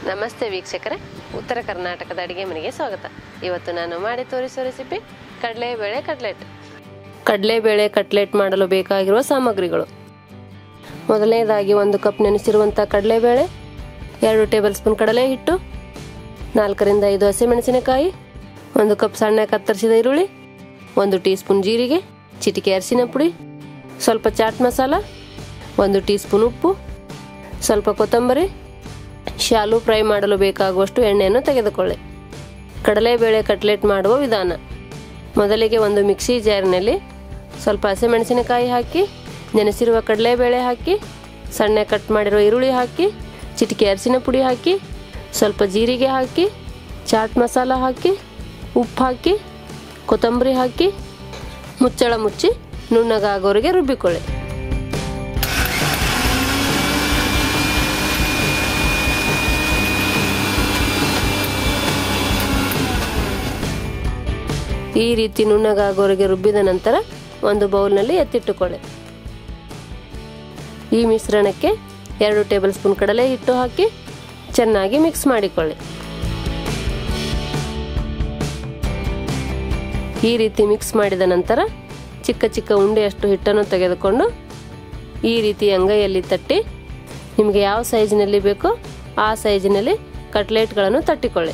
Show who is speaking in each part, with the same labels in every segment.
Speaker 1: ನಮಸ್ತೆ ವೀಕ್ಷಕರೇ ಉತ್ತರ ಕರ್ನಾಟಕದ ಅಡಿಗೆ ಮನೆಗೆ ಸ್ವಾಗತ ಇವತ್ತು ನಾನು ಮಾಡಿ ತೋರಿಸೋ ರೆಸಿಪಿ ಕಡಲೆಬೇಳೆ ಕಟ್ಲೆಟ್ ಕಡಲೆಬೇಳೆ ಕಟ್ಲೆಟ್ ಮಾಡಲು ಬೇಕಾಗಿರುವ ಸಾಮಗ್ರಿಗಳು ಮೊದಲನೇದಾಗಿ ಒಂದು ಕಪ್ ನೆನೆಸಿರುವಂಥ ಕಡಲೆಬೇಳೆ ಎರಡು ಟೇಬಲ್ ಸ್ಪೂನ್ ಕಡಲೆ ಹಿಟ್ಟು ನಾಲ್ಕರಿಂದ ಐದು ಹಸಿಮೆಣಸಿನಕಾಯಿ ಒಂದು ಕಪ್ ಸಣ್ಣ ಕತ್ತರಿಸಿದ ಈರುಳ್ಳಿ ಒಂದು ಟೀ ಸ್ಪೂನ್ ಜೀರಿಗೆ ಚಿಟಿಕೆ ಅರಿಶಿನ ಪುಡಿ ಸ್ವಲ್ಪ ಚಾಟ್ ಮಸಾಲ ಒಂದು ಟೀ ಸ್ಪೂನ್ ಉಪ್ಪು ಸ್ವಲ್ಪ ಕೊತ್ತಂಬರಿ ಶಾಲು ಫ್ರೈ ಮಾಡಲು ಬೇಕಾಗುವಷ್ಟು ಎಣ್ಣೆಯನ್ನು ತೆಗೆದುಕೊಳ್ಳಿ ಕಡಲೆಬೇಳೆ ಕಟ್ಲೆಟ್ ಮಾಡುವ ವಿಧಾನ ಮೊದಲಿಗೆ ಒಂದು ಮಿಕ್ಸಿ ಜಾರ್ನಲ್ಲಿ ಸ್ವಲ್ಪ ಹಸಿಮೆಣಸಿನಕಾಯಿ ಹಾಕಿ ನೆನೆಸಿರುವ ಕಡಲೆಬೇಳೆ ಹಾಕಿ ಸಣ್ಣ ಕಟ್ ಮಾಡಿರೋ ಈರುಳ್ಳಿ ಹಾಕಿ ಚಿಟಿಕೆ ಅರಿಶಿನ ಪುಡಿ ಹಾಕಿ ಸ್ವಲ್ಪ ಜೀರಿಗೆ ಹಾಕಿ ಚಾಟ್ ಮಸಾಲ ಹಾಕಿ ಉಪ್ಪು ಹಾಕಿ ಕೊತ್ತಂಬರಿ ಹಾಕಿ ಮುಚ್ಚಳ ಮುಚ್ಚಿ ನುಣ್ಣಗಾಗೋರಿಗೆ ರುಬ್ಬಿಕೊಳ್ಳಿ ಈ ರೀತಿ ನುಣ್ಣಗಾಗೋರಿಗೆ ರುಬ್ಬಿದ ನಂತರ ಒಂದು ಬೌಲ್ನಲ್ಲಿ ಎತ್ತಿಟ್ಟುಕೊಳ್ಳಿ ಈ ಮಿಶ್ರಣಕ್ಕೆ ಎರಡು ಟೇಬಲ್ ಸ್ಪೂನ್ ಕಡಲೆ ಹಿಟ್ಟು ಹಾಕಿ ಚೆನ್ನಾಗಿ ಮಿಕ್ಸ್ ಮಾಡಿಕೊಳ್ಳಿ ಈ ರೀತಿ ಮಿಕ್ಸ್ ಮಾಡಿದ ನಂತರ ಚಿಕ್ಕ ಚಿಕ್ಕ ಉಂಡೆಯಷ್ಟು ಹಿಟ್ಟನ್ನು ತೆಗೆದುಕೊಂಡು ಈ ರೀತಿ ಅಂಗೈಯಲ್ಲಿ ತಟ್ಟಿ ನಿಮಗೆ ಯಾವ ಸೈಜಿನಲ್ಲಿ ಬೇಕೋ ಆ ಸೈಜಿನಲ್ಲಿ ಕಟ್ಲೆಟ್ಗಳನ್ನು ತಟ್ಟಿಕೊಳ್ಳಿ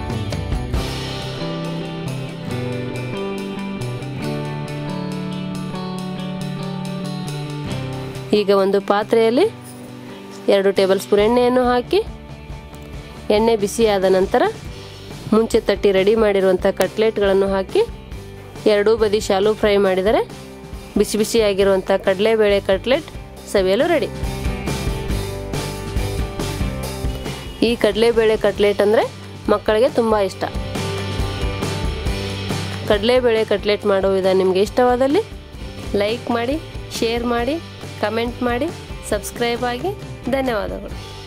Speaker 1: ಈಗ ಒಂದು ಪಾತ್ರೆಯಲ್ಲಿ ಎರಡು ಟೇಬಲ್ ಸ್ಪೂನ್ ಎಣ್ಣೆಯನ್ನು ಹಾಕಿ ಎಣ್ಣೆ ಬಿಸಿಯಾದ ನಂತರ ಮುಂಚೆ ತಟ್ಟಿ ರೆಡಿ ಮಾಡಿರುವಂಥ ಕಟ್ಲೆಟ್ಗಳನ್ನು ಹಾಕಿ ಎರಡೂ ಬದಿ ಶಾಲು ಫ್ರೈ ಮಾಡಿದರೆ ಬಿಸಿ ಬಿಸಿಯಾಗಿರುವಂಥ ಕಡಲೆಬೇಳೆ ಕಟ್ಲೆಟ್ ಸವಿಯಲು ರೆಡಿ ಈ ಕಡಲೆಬೇಳೆ ಕಟ್ಲೆಟ್ ಅಂದರೆ ಮಕ್ಕಳಿಗೆ ತುಂಬ ಇಷ್ಟ ಕಡಲೆಬೇಳೆ ಕಟ್ಲೆಟ್ ಮಾಡೋ ವಿಧಾನ ನಿಮಗೆ ಇಷ್ಟವಾದಲ್ಲಿ ಲೈಕ್ ಮಾಡಿ ಶೇರ್ ಮಾಡಿ ಕಮೆಂಟ್ ಮಾಡಿ ಸಬ್ಸ್ಕ್ರೈಬ್ ಆಗಿ ಧನ್ಯವಾದಗಳು